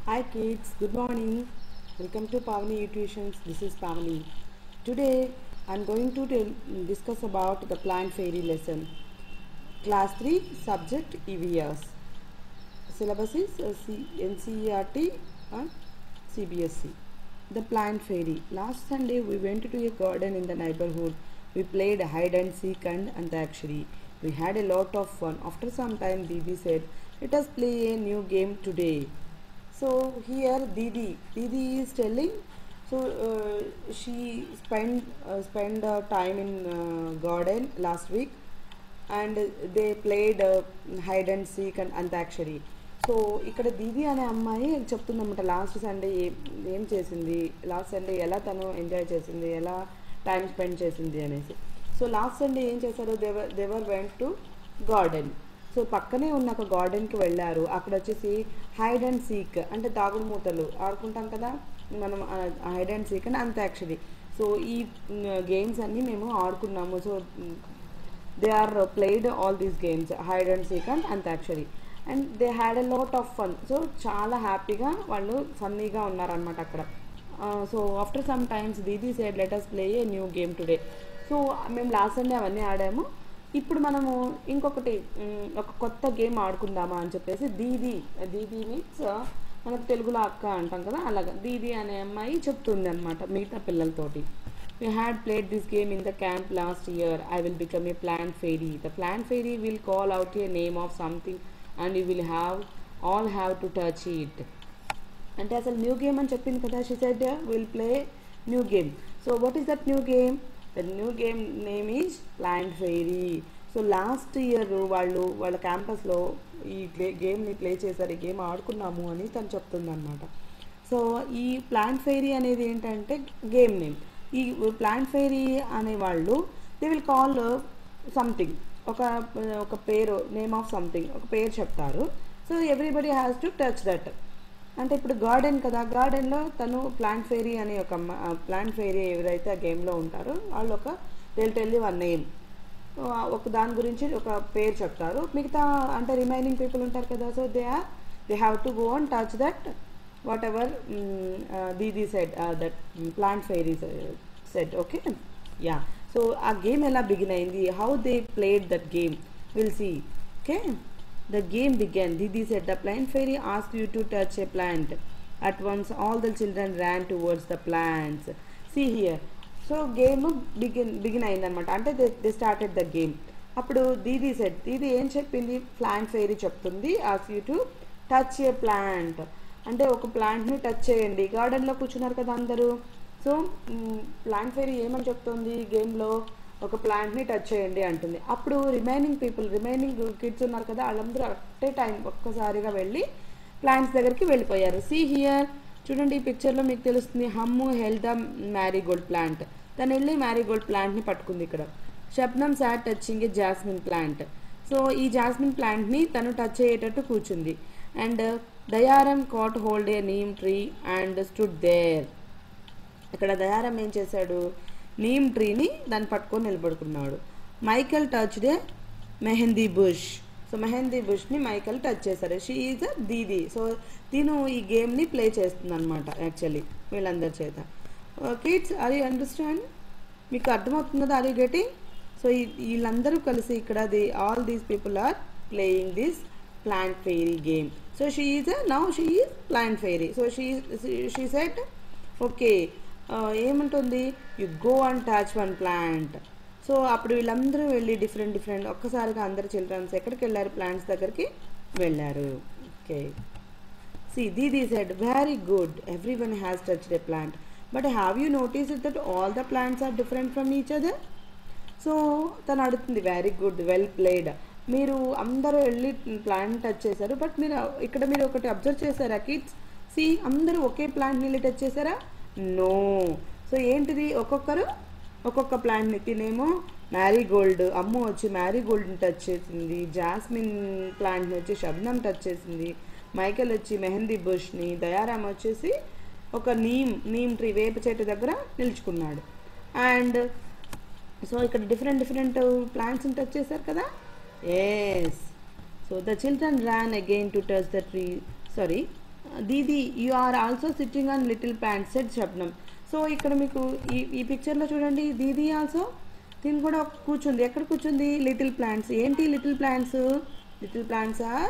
Hi kids, good morning. Welcome to Pavani Tuitions. This is Pavani. Today I am going to tell, discuss about the plant fairy lesson. Class 3 subject EVS. Syllabus is uh, C- NCERT and CBSE. The plant fairy. Last Sunday we went to a garden in the neighborhood. We played hide and seek and antakshari. We had a lot of fun. After some time Didi said, let us play a new game today. So here Didi, Didi is telling. So uh, she spent uh, spent uh, time in uh, garden last week, and they played uh, hide and seek and antakshari so ఇక్కడ దీది అనే అమ్మాయి చెప్తుందన్నమాట last Sunday ఏం చేసింది last Sunday ఎలా తను enjoy చేసింది ఎలా టైం స్పెండ్ చేసింది అనేసి సో లాస్ట్ సండే ఏం చేశారు they were they were went to garden so పక్కనే ఉన్న ఒక గార్డెన్కి వెళ్ళారు అక్కడ వచ్చేసి హైడ్ అండ్ సీక్ అంటే దాగుడు మూతలు ఆడుకుంటాం కదా మనం హైడ్ అండ్ సీక్ అని అంతాక్షరి సో ఈ గేమ్స్ అన్నీ మేము ఆడుకున్నాము so they are played all these games hide and seek and antakshari and they had a lot of fun so చాలా హ్యాపీగా వాళ్ళు ఫన్నీగా ఉన్నారనమాట అక్కడ సో ఆఫ్టర్ సమ్ టైమ్స్ దీదీ said let's play a new game today so మేము last Sunday అవన్నీ ఆడాము ఇప్పుడు మనము ఇంకొకటి మ్, ఒక కొత్త గేమ్ ఆడుకుందామా అని చెప్పేసి దీది దీది మీన్స్ మనకు తెలుగులో అక్క అంటాం కదా అలాగా దీది అనే అమ్మాయి చెప్తుంది అనమాట మిగతా పిల్లలతోటి We had played this game in the camp last year. I will become a plant fairy. The plant fairy will call out a name of something and you will have all have to touch it. అంటే అసలు new game అని చెప్పింది కదా she said will play new game so what is that new game the new game name is plant fairy so last year వాళ్ళు వాళ్ళ క్యాంపస్లో ఈ play గేమ్ని ప్లే చేశారు ఈ గేమ్ ఆడుకున్నాము అని తను చెప్తుంది అనమాట సో ఈ ప్లాంట్ ఫెయిరీ అనేది ఏంటంటే గేమ్ నేమ్ ఈ ప్లాంట్ ఫెయిరీ అనేవాళ్ళు దే విల్ కాల్ సంథింగ్ ఒక ఒక పేరు నేమ్ ఆఫ్ సంథింగ్ ఒక పేరు చెప్తారు so everybody has to touch that అంటే ఇప్పుడు గార్డెన్ కదా గార్డెన్లో తను ప్లాంట్ ఫెయిరీ అనే ఒక ప్లాంట్ ఫెయిరీ ఎవరైతే ఆ గేమ్లో ఉంటారో వాళ్ళు ఒక టెల్ టెల్ వన్ నేమ్ ఒక దాని గురించి ఒక పేరు చెప్తారు మిగతా అంటే రిమైనింగ్ పీపుల్ ఉంటారు కదా so they are they have to go and touch that whatever దీది said that plant fairy said okay ya so ఆ గేమ్ ఎలా బిగిన్ అయింది how they played that game will see okay The game began. Didi said, The plant fairy asked you to touch a plant. At once, all the children ran towards the plants. See here. So game begin begin అయిందనమాట అంటే they they started the game అప్పుడు దీదీ said దీదీ ఏం చెప్పింది plant fairy చెప్తుంది ask you to touch a plant అంటే ఒక ప్లాంట్ని టచ్ చేయండి గార్డెన్లో కూర్చున్నారు కదా అందరూ సో ప్లాంట్ ఫెయిరీ ఏమని చెప్తుంది గేమ్లో ఒక ప్లాంట్ని టచ్ చేయండి అంటుంది అప్పుడు రిమైనింగ్ పీపుల్ రిమైనింగ్ కిడ్స్ ఉన్నారు కదా వాళ్ళందరూ అట్టే టైం ఒక్కసారిగా వెళ్ళి ప్లాంట్స్ దగ్గరికి వెళ్ళిపోయారు సీ హియర్ చూడండి ఈ పిక్చర్లో మీకు తెలుస్తుంది హమ్ము హెల్ ద మ్యారీగోల్డ్ ప్లాంట్ తను వెళ్ళి మ్యారీగోల్డ్ ప్లాంట్ని పట్టుకుంది ఇక్కడ Shabnam sir touching a jasmine plant so ఈ జాస్మిన్ ప్లాంట్ని తను టచ్ అయ్యేటట్టు కూర్చుంది and Dayaram caught hold a neem tree and stood there ఇక్కడ దయారం ఏం చేశాడు నీమ్ ట్రీని దాన్ని పట్టుకొని నిలబడుకున్నాడు Michael touch the mehndi bush so mehndi బుష్ని మైకల్ టచ్ చేశారు షీ ఈజ్ అ దీది సో తిను ఈ గేమ్ని ప్లే చేస్తుంది అనమాట యాక్చువల్లీ వీళ్ళందరి చేత కిడ్స్ ఆర్ యూ అండర్స్టాండ్ మీకు అర్థమవుతుంది కదా ఆర్ యూ గెటింగ్ సో వీళ్ళందరూ కలిసి ఇక్కడ the all these people are playing this plant fairy game so she is now she is plant fairy so she she said okay ఏముంటుంది you go and touch one plant so అప్పుడు వీళ్ళందరూ వెళ్ళి different different ఒక్కసారిగా అందరు children's ఎక్కడికి వెళ్ళారు plants దగ్గరికి వెళ్ళారు ఓకే సి దీది said very good every one has touched a plant but have you notice that all the plants are different from each other so తను అడుగుతుంది వెరీ గుడ్ వెల్ ప్లేడ్ మీరు అందరూ వెళ్ళి ప్లాంట్ టచ్ చేశారు but మీరు ఇక్కడ మీరు ఒకటి అబ్జర్వ్ చేశారా కిడ్స్ సి అందరూ ఒకే ప్లాంట్ వెళ్ళి టచ్ చేశారా నో సో ఏంటిది ఒక్కొక్కరు ఒక్కొక్క ప్లాంట్ని తినేమో మ్యారీగోల్డ్ అమ్మ వచ్చి మ్యారీగోల్డ్ని టచ్ చేసింది జాస్మిన్ ప్లాంట్ని వచ్చి షబ్నం టచ్ చేసింది మైకెల్ వచ్చి మెహందీ బుష్ని దయారామ్ వచ్చేసి ఒక నీమ్ నీమ్ ట్రీ వేప చెట్టు దగ్గర నిల్చుకున్నాడు అండ్ సో ఇక్కడ డిఫరెంట్ డిఫరెంట్ ప్లాంట్స్ని టచ్ చేశారు కదా yes so the children ran again to touch the tree sorry దీది you are also sitting on little plant said Shabnam so ఇక్కడ మీకు ఈ ఈ పిక్చర్లో చూడండి దీది ఆల్సో తిని కూడా కూర్చుంది ఎక్కడ కూర్చుంది లిటిల్ ప్లాంట్స్ ఏంటి little plants little plants are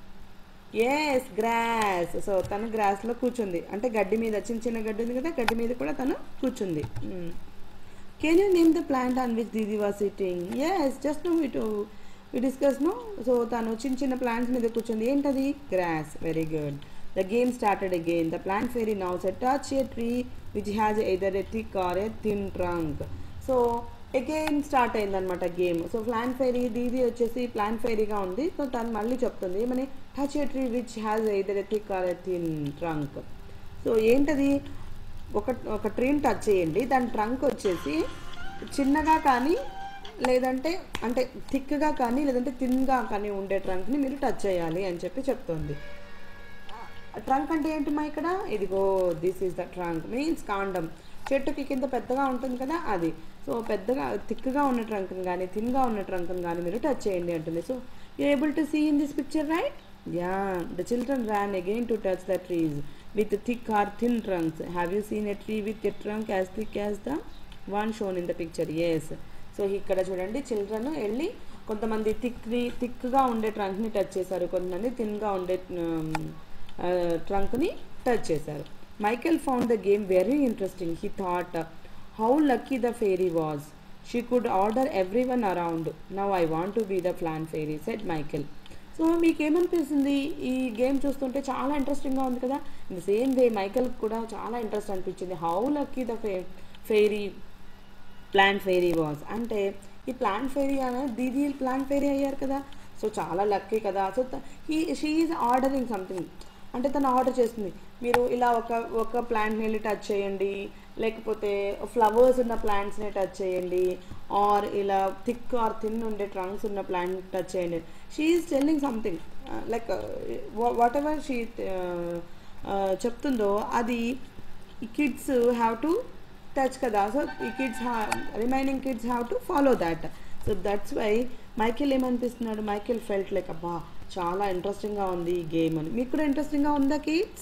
yes grass so తను గ్రాస్లో కూర్చుంది అంటే గడ్డి మీద చిన్న చిన్న గడ్డి ఉంది కదా గడ్డి మీద కూడా తను కూర్చుంది can you name the plant on which Didi was sitting yes just now ఇటు వి డిస్కస్ నో సో తను చిన్న చిన్న ప్లాంట్స్ మీద కూర్చుంది ఏంటది grass very good the game started again the plant fairy now said touch a tree which has either a thick or a thin trunk so again start అయిందనమాట game so plant fairy Didi వచ్చేసి plant ఫెయిరీగా ఉంది so తను మళ్ళీ చెప్తుంది ఏమని touch a tree which has either a thick or a thin trunk so ఏంటది ఒక ఒక ట్రీని టచ్ చేయండి దాని ట్రంక్ వచ్చేసి చిన్నగా కానీ లేదంటే అంటే థిక్గా కానీ లేదంటే థిన్గా కానీ ఉండే ట్రంక్ని మీరు టచ్ చేయాలి అని చెప్పి చెప్తుంది ట్రంక్ అంటే ఏంటి మా ఇక్కడ ఇదిగో this is the trunk means కాండం చెట్టుకి కింద పెద్దగా ఉంటుంది కదా అది సో పెద్దగా థిక్గా ఉన్న ట్రంక్ని కానీ థిన్గా ఉన్న ట్రంక్ని కానీ మీరు టచ్ చేయండి అంటుంది so you able to see in this picture right yeah the children ran again to touch the trees with thick or thin trunks have you seen a tree with a trunk as thick as the one shown in the picture yes so ఇక్కడ చూడండి children వెళ్ళి కొంతమంది థిక్ని థిక్గా ఉండే ట్రంక్ని touch చేశారు కొంతమంది థిన్గా ఉండే ట్రంక్ని టచ్ చేశారు Michael found the game very interesting he thought how lucky the fairy was she could order everyone around now I want to be the plant fairy said Michael so మీకు ఏమనిపిస్తుంది ఈ game చూస్తుంటే చాలా ఇంట్రెస్టింగ్గా ఉంది కదా in the same way Michael కూడా చాలా ఇంట్రెస్ట్ అనిపించింది హౌ లక్కీ ద ఫే ఫేరీ ప్లాంట్ ఫెయిరీ వాజ్ అంటే ఈ ప్లాంట్ ఫెయిరీ అనే దీది ప్లాంట్ ఫెయిరీ అయ్యారు కదా సో చాలా లక్కీ కదా so he she is ordering something అంటే తను ఆర్డర్ చేస్తుంది మీరు ఇలా ఒక ఒక ప్లాంట్ని వెళ్ళి టచ్ చేయండి లేకపోతే ఫ్లవర్స్ ఉన్న ప్లాంట్స్ని టచ్ చేయండి ఆర్ ఇలా థిక్ ఆర్ థిన్ ఉండే ట్రంక్స్ ఉన్న ప్లాంట్ టచ్ చేయండి she is telling something like whatever she చెప్తుందో అది కిడ్స్ హ్యావ్ టు టచ్ కదా సో ఈ kids remaining kids have to follow that so that's why Michael ఏమనిపిస్తున్నాడు Michael felt like అబ్బా చాలా ఇంట్రెస్టింగ్గా ఉంది ఈ గేమ్ అని మీకు కూడా ఇంట్రెస్టింగ్గా ఉందా kids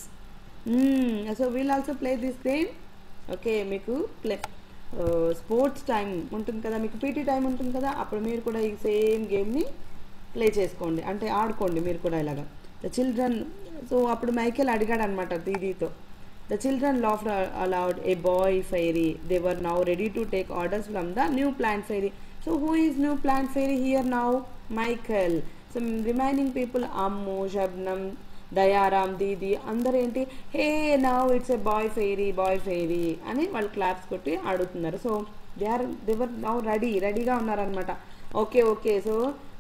so we'll also play this game okay మీకు ప్లే స్పోర్ట్స్ టైం ఉంటుంది కదా మీకు పీటీ టైం ఉంటుంది కదా అప్పుడు మీరు కూడా ఈ సేమ్ గేమ్ని ప్లే చేసుకోండి అంటే ఆడుకోండి మీరు కూడా ఇలాగా ద చిల్డ్రన్ సో అప్పుడు మైకేల్ అడిగాడు అనమాట దీదీతో the children laugh aloud a boy fairy they were now ready to take orders from the new plant fairy so who is new plant fairy here now Michael so remaining people Ammu Shabnam Dayaram Didi అందరూ ఏంటి hey now it's a boy fairy boy fairy అని వాళ్ళు claps కొట్టి ఆడుతున్నారు so they are they were now ready రెడీగా ఉన్నారనమాట okay okay so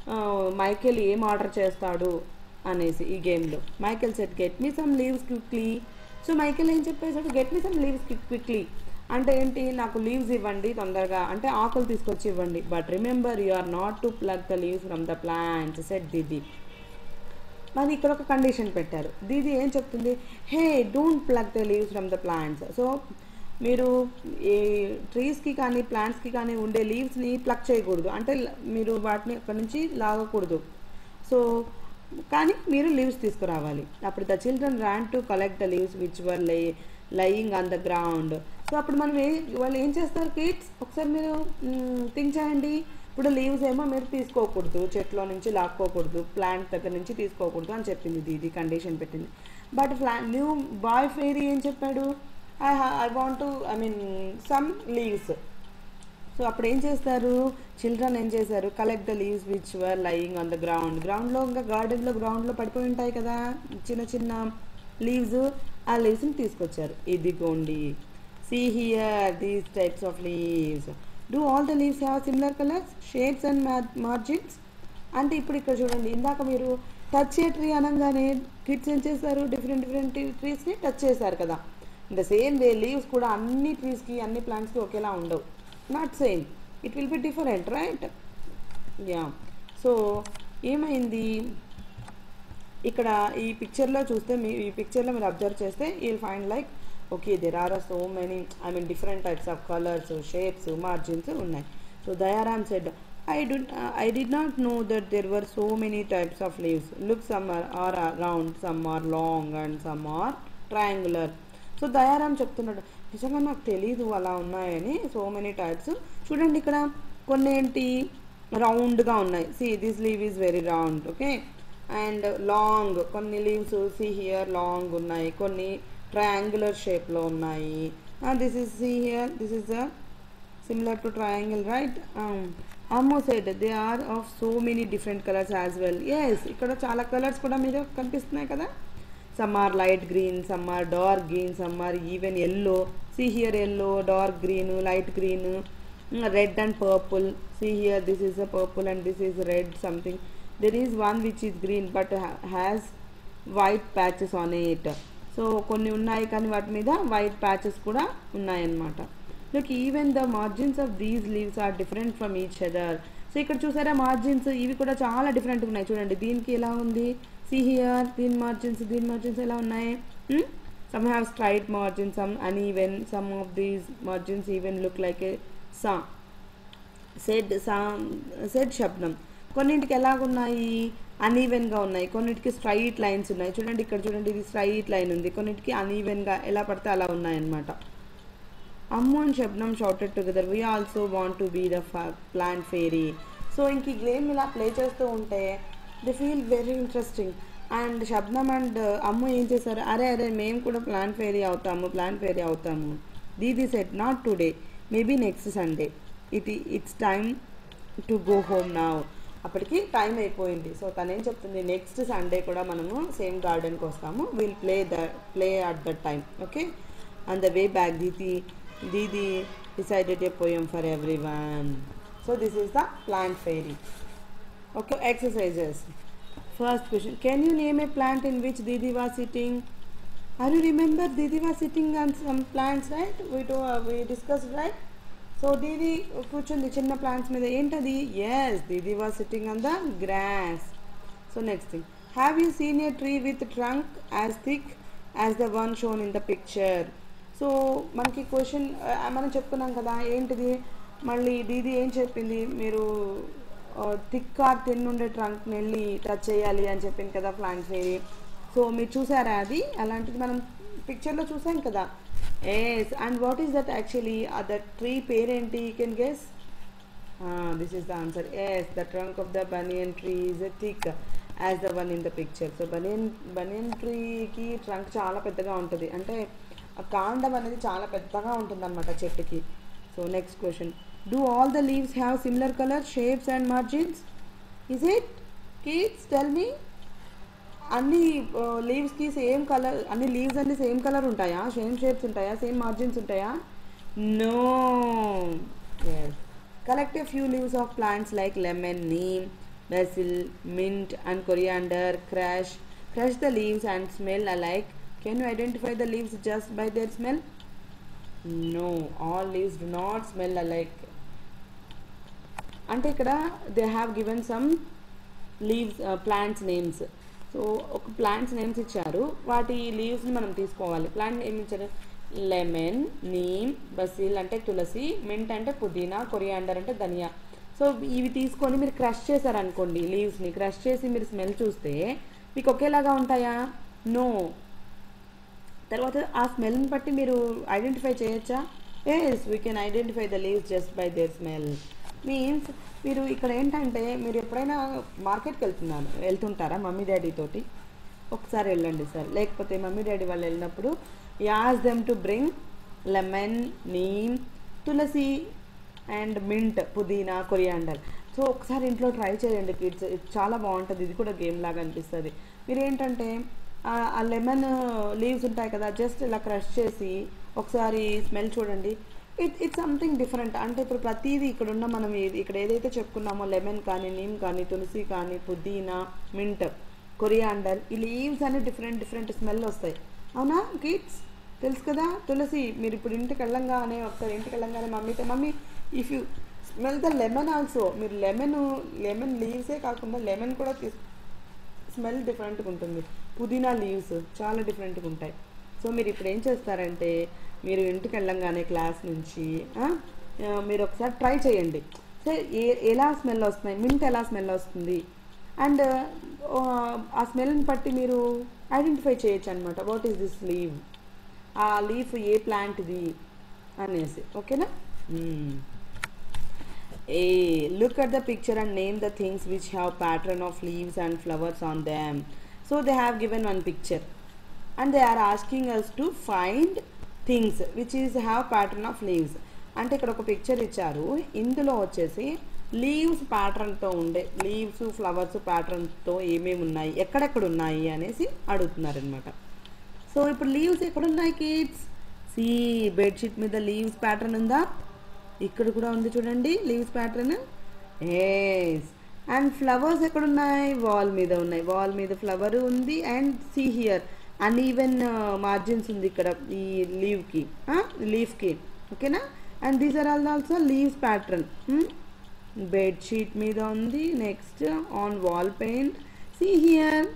Michael ఏం order చేస్తాడు అనేసి ఈ గేమ్లో Michael said get me some leaves quickly so Michael ఏం చెప్పేశాడు get me some leaves quickly అంటే ఏంటి నాకు లీవ్స్ ఇవ్వండి తొందరగా అంటే ఆకులు తీసుకొచ్చి ఇవ్వండి but remember you are not to pluck the leaves from the plant said Didi మరి ఇక్కడ ఒక కండిషన్ పెట్టారు దీది ఏం చెప్తుంది hey don't pluck the leaves from the plants so మీరు ఈ ట్రీస్కి కానీ ప్లాంట్స్కి కానీ ఉండే లీవ్స్ని ప్లక్ చేయకూడదు అంటే మీరు వాటిని అక్కడి నుంచి లాగకూడదు సో కానీ మీరు లీవ్స్ తీసుకురావాలి అప్పుడు the children ran to collect the leaves which were lie lying on the ground so అప్పుడు మనం ఏ వాళ్ళు ఏం చేస్తారు కిడ్స్ ఒకసారి మీరు థింక్ చేయండి ఇప్పుడు లీవ్స్ ఏమో మీరు తీసుకోకూడదు చెట్లో నుంచి లాక్కోకూడదు ప్లాంట్ దగ్గర నుంచి తీసుకోకూడదు అని చెప్పింది ఇది కండిషన్ పెట్టింది బట్ ప్లా న్యూ బాయ్ ఫెయిరీ ఏం చెప్పాడు I I want to I mean some leaves so అప్పుడు ఏం చేస్తారు చిల్డ్రన్ ఏం చేశారు collect the leaves which were lying on the ground గ్రౌండ్లో ఇంకా గార్డెన్లో గ్రౌండ్లో పడిపోయి ఉంటాయి కదా చిన్న చిన్న లీవ్స్ ఆ లీవ్స్ని తీసుకొచ్చారు ఇదిగోండి see here these types of leaves do all the leaves have similar colours shades and margins అంటే ఇప్పుడు ఇక్కడ చూడండి ఇందాక మీరు టచ్ ఏ ట్రీ అనగానే కిడ్స్ ఏం చేస్తారు డిఫరెంట్ డిఫరెంట్ ట్రీస్ని టచ్ చేశారు కదా in the same way leaves కూడా అన్ని ట్రీస్కి అన్ని ప్లాంట్స్కి ఒకేలా ఉండవు not same it will be different right yeah so ఏమైంది ఇక్కడ ఈ పిక్చర్లో చూస్తే మీ ఈ పిక్చర్లో మీరు అబ్జర్వ్ చేస్తే ఈ find like okay there are so many I mean different types of colours shapes margins ఉన్నాయి so Dayaram said I do I did not know that there were so many types of leaves. Look, some are, are round, some are long, and some are triangular. So Dayaram చెప్తున్నాడు నిజంగా నాకు తెలీదు అలా ఉన్నాయని so many types చూడండి ఇక్కడ కొన్ని ఏంటి రౌండ్గా ఉన్నాయి see this leave is very round okay and long కొన్ని లీవ్స్ సి హియర్ లాంగ్ ఉన్నాయి కొన్ని ట్రయాంగులర్ షేప్లో ఉన్నాయి this is see here this is the similar to triangle right um, Ammo said that they are of so many different colors as well yes ఇక్కడ చాలా colours కూడా మీరు కనిపిస్తున్నాయి కదా some are light green some are dark green some are even yellow see here yellow dark green light green red and purple see here this is a purple and this is red something there is one which is green but has white patches on it so కొన్ని ఉన్నాయి కానీ వాటి మీద white patches కూడా ఉన్నాయన్నమాట look even the margins of these leaves are different from each other so ఇక్కడ చూసారా margins ఇవి కూడా చాలా డిఫరెంట్ ఉన్నాయి చూడండి దీనికి ఎలా ఉంది సి హియర్ దీని మార్జిన్స్ దీని మార్జిన్స్ ఎలా ఉన్నాయి some have straight margin some uneven some of these margins even look like a saw said Sam said శబ్దం కొన్నింటికి ఎలాగున్నాయి అన్ఈవెన్గా ఉన్నాయి కొన్నిటికి స్ట్రైట్ లైన్స్ ఉన్నాయి చూడండి ఇక్కడ చూడండి ఇది స్ట్రైట్ లైన్ ఉంది కొన్నిటికి అన్ఈవెన్గా ఎలా పడితే అలా ఉన్నాయన్నమాట Ammu and Shabnam shouted together we also want to be the plant fairy so ఇంక ఈ గేమ్ ఇలా ప్లే చేస్తూ ఉంటే they feel very interesting and Shabnam and Ammu ఏం చేశారు అరే అరే మేము కూడా ప్లాంట్ ఫేరీ అవుతాము ప్లాంట్ ఫేరీ అవుతాము Didi said not today maybe next Sunday it it's time to go home నా అప్పటికి టైం అయిపోయింది సో తను ఏం చెప్తుంది నెక్స్ట్ సండే కూడా మనము సేమ్ గార్డెన్కి వస్తాము will play the play at that time okay on the way back Didi Didi decided a poem for everyone. So this is the plant fairy. Okay, exercises. First question: Can you name a plant in which Didi was sitting? Are you remember Didi was sitting on some plants, right? We do, uh, we discussed, right? So Didi కూర్చుంది చిన్న plants మీద ఏంటది yes Didi was sitting on the grass so next thing have you seen a tree with trunk as thick as the one shown in the picture so మనకి question మనం చెప్పుకున్నాం కదా ఏంటిది మళ్ళీ దీది ఏం చెప్పింది మీరు థిక్ ఆర్ తిన్ ఉండే ట్రంక్ని వెళ్ళి టచ్ చేయాలి అని చెప్పింది కదా ప్లాంట్స్ ఏవి సో మీరు చూసారా అది అలాంటిది మనం పిక్చర్లో చూసాం కదా yes and what is that actually that tree పేరేంటి you can guess this is the answer yes the trunk of the banyan tree is a thick as the one in the picture so banyan banyan ట్రీకి trunk చాలా పెద్దగా ఉంటుంది అంటే ఆ కాండం అనేది చాలా పెద్దగా ఉంటుంది అనమాట చెట్టుకి so next question do all the leaves have similar colour shapes and margins is it kids tell me అన్ని లీవ్స్కి సేమ్ కలర్ అన్ని లీవ్స్ అన్ని సేమ్ కలర్ ఉంటాయా సేమ్ షేప్స్ ఉంటాయా సేమ్ మార్జిన్స్ ఉంటాయా no collect a few leaves of plants like lemon neem basil, mint, and coriander. Crush, crush the leaves and smell alike. Can you identify the leaves just by their smell? No, all leaves do not smell alike. అంటే ఇక్కడ they have given some leaves plants names so ఒక plants names ఇచ్చారు వాటి లీవ్స్ని మనం తీసుకోవాలి plant ఏమి ఇచ్చారు lemon neem Basil అంటే తులసి మింట్ అంటే పుదీనా కొరియాండర్ అంటే ధనియా సో ఇవి తీసుకొని మీరు క్రష్ చేశారనుకోండి లీవ్స్ని క్రష్ చేసి మీరు స్మెల్ చూస్తే మీకు ఒకేలాగా ఉంటాయా నో తర్వాత ఆ స్మెల్ని బట్టి మీరు ఐడెంటిఫై చేయొచ్చా yes we can identify the leaves just by their smell means మీరు ఇక్కడ ఏంటంటే మీరు ఎప్పుడైనా మార్కెట్కి వెళ్తున్నారు వెళ్తుంటారా మమ్మీ డాడీ తోటి ఒకసారి వెళ్ళండి సార్ లేకపోతే మమ్మీ డాడీ వాళ్ళు వెళ్ళినప్పుడు ask them to bring lemon neem tulsi and mint pudina coriander so ఒకసారి ఇంట్లో ట్రై చేయండి కిడ్స్ చాలా బాగుంటుంది ఇది కూడా గేమ్ లాగా అనిపిస్తుంది మీరు ఏంటంటే ఆ లెమన్ లీవ్స్ ఉంటాయి కదా జస్ట్ ఇలా క్రష్ చేసి ఒకసారి స్మెల్ చూడండి ఇట్ ఇట్స్ సంథింగ్ డిఫరెంట్ అంటే ఇప్పుడు ప్రతిదీ ఇక్కడ ఉన్న మనం ఏది ఇక్కడ ఏదైతే చెప్పుకున్నామో లెమన్ కానీ నీమ్ కానీ తులసి కానీ పుదీనా మింట్ కొరియాండర్ ఈ లీవ్స్ అన్ని డిఫరెంట్ డిఫరెంట్ స్మెల్ వస్తాయి అవునా కిడ్స్ తెలుసు కదా తులసి మీరు ఇప్పుడు ఇంటికి వెళ్ళంగానే ఒకసారి ఇంటికి వెళ్ళంగానే మమ్మీతో mummy if you smell the lemon also మీరు లెమన్ లెమన్ లీవ్సే కాకుండా లెమన్ కూడా తీసు స్మెల్ డిఫరెంట్గా ఉంటుంది పుదీనా లీవ్స్ చాలా డిఫరెంట్గా ఉంటాయి సో మీరు ఇప్పుడు ఏం చేస్తారంటే మీరు ఇంటికి వెళ్ళంగానే క్లాస్ నుంచి మీరు ఒకసారి ట్రై చేయండి అంటే ఏ ఎలా స్మెల్ వస్తున్నాయి మింట్ ఎలా స్మెల్ వస్తుంది అండ్ ఆ స్మెల్ని బట్టి మీరు ఐడెంటిఫై చేయొచ్చు అనమాట what is this leave ah leaf ఏ ప్లాంట్ది అనేసి ఓకేనా ఏ look at the picture and name the things which have pattern of leaves and flowers on them so they have given one picture and they are asking us to find things which is have pattern of leaves అంటే ఇక్కడ ఒక picture ఇచ్చారు ఇందులో వచ్చేసి leaves ప్యాటర్న్తో ఉండే leaves flowers ప్యాటర్న్తో ఏమేమి ఉన్నాయి ఎక్కడెక్కడ ఉన్నాయి అనేసి అడుగుతున్నారు అనమాట సో ఇప్పుడు లీవ్స్ ఎక్కడ ఉన్నాయి కిడ్స్ సి బెడ్షీట్ మీద లీవ్స్ ప్యాటర్న్ ఉందా ఇక్కడ కూడా ఉంది చూడండి leaves pattern yes and flowers ఎక్కడ ఉన్నాయి వాల్ మీద ఉన్నాయి వాల్ మీద ఫ్లవర్ ఉంది and see here uneven margins ఉంది ఇక్కడ ఈ లీవ్కి లీఫ్కి ఓకేనా and these are all also leaves pattern bedsheet మీద ఉంది next on wall paint see here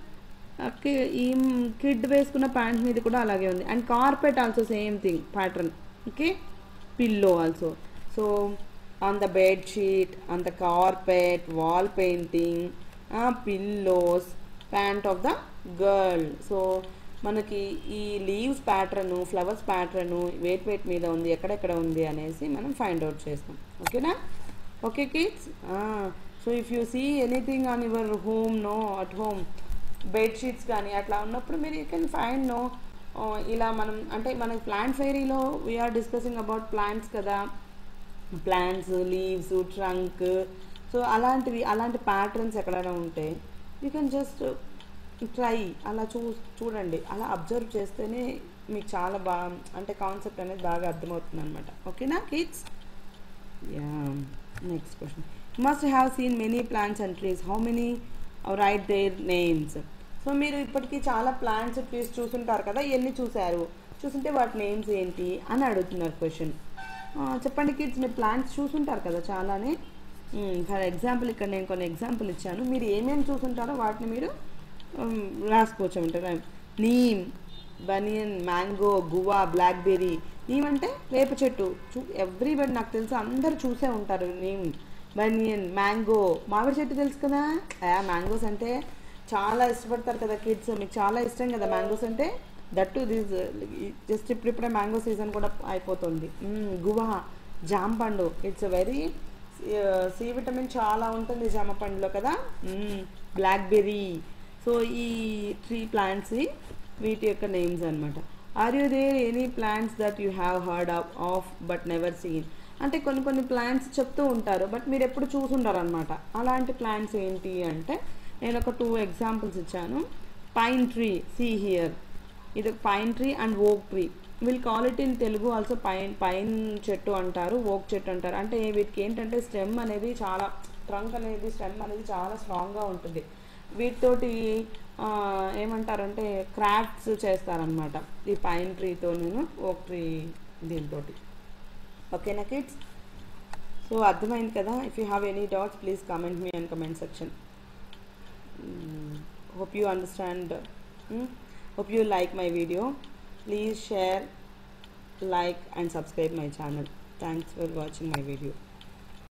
ఈ కిడ్ వేసుకున్న ప్యాంట్ మీద కూడా అలాగే ఉంది and carpet also same thing pattern okay pillow also so on the bed sheet on the carpet wall painting pillows pant of the girl so మనకి ఈ leaves pattern flowers pattern wait wait మీద ఉంది ఎక్కడెక్కడ ఉంది అనేసి మనం find out చేస్తాం ఓకేనా okay kids so if you see anything on your home no at home bedsheets కానీ అట్లా ఉన్నప్పుడు మీరు యూ కెన్ ఫైండ్ నో ఇలా మనం అంటే మన ప్లాంట్ ఫైరీలో వీఆర్ డిస్కసింగ్ అబౌట్ ప్లాంట్స్ కదా ప్లాంట్స్ లీవ్స్ ట్రంక్ సో అలాంటివి అలాంటి ప్యాటర్న్స్ ఎక్కడైనా ఉంటే యూ కెన్ జస్ట్ ట్రై అలా చూ చూడండి అలా అబ్జర్వ్ చేస్తేనే మీకు చాలా బాగా అంటే కాన్సెప్ట్ అనేది బాగా అర్థమవుతుంది అనమాట ఓకేనా kids yeah next question must have seen many plants and trees how many right there names so మీరు ఇప్పటికీ చాలా ప్లాంట్స్ ట్రీస్ చూసుంటారు కదా ఎన్ని చూశారు చూసుంటే వాటి నేమ్స్ ఏంటి అని అడుగుతున్నారు క్వశ్చన్ చెప్పండి కిడ్స్ మీరు ప్లాంట్స్ చూసుంటారు కదా చాలానే ఫర్ ఎగ్జాంపుల్ ఇక్కడ నేను కొన్ని ఎగ్జాంపుల్ ఇచ్చాను మీరు ఏమేమి చూసుంటారో వాటిని మీరు రాసుకోవచ్చు అంటారు neem banyan mango guava blackberry neem అంటే వేప చెట్టు చూ ఎవ్రీబడి నాకు తెలుసు అందరు చూసే ఉంటారు నీమ్ బనియన్ మ్యాంగో మామిడి చెట్టు తెలుసు కదా మ్యాంగోస్ అంటే చాలా ఇష్టపడతారు కదా కిడ్స్ మీకు చాలా ఇష్టం కదా మ్యాంగోస్ అంటే దట్టు దిస్ జస్ట్ ఇప్పుడిప్పుడే మ్యాంగో సీజన్ కూడా అయిపోతుంది గువా జామ పండు ఇట్స్ వెరీ సి విటమిన్ చాలా ఉంటుంది జామ పండులో కదా బ్లాక్బెర్రీ సో ఈ త్రీ ప్లాంట్స్ వీటి యొక్క నేమ్స్ అనమాట are you there any plants that you have heard of of but never seen అంటే కొన్ని కొన్ని ప్లాంట్స్ చెప్తూ ఉంటారు బట్ మీరు ఎప్పుడు చూసుంటారు అనమాట అలాంటి ప్లాంట్స్ ఏంటి అంటే నేను ఒక టూ ఎగ్జాంపుల్స్ ఇచ్చాను పైన్ ట్రీ సీ హియర్ ఇది pine tree and oak tree will call it in Telugu also pine pine చెట్టు అంటారు ఓక్ చెట్టు అంటారు అంటే వీటికి ఏంటంటే స్టెమ్ అనేది చాలా ట్రంక్ అనేది స్టెమ్ అనేది చాలా స్ట్రాంగ్గా ఉంటుంది వీటితోటి ఏమంటారంటే క్రాఫ్ట్స్ చేస్తారనమాట ఈ పైన్ ట్రీతో నేను ఓక్ ట్రీ దీంతో ఓకేనా కిడ్స్ సో అర్థమైంది కదా if you have any doubts please comment మీ and comment section hope you understand hmm? hope you like my video please share like and subscribe my channel thanks for watching my video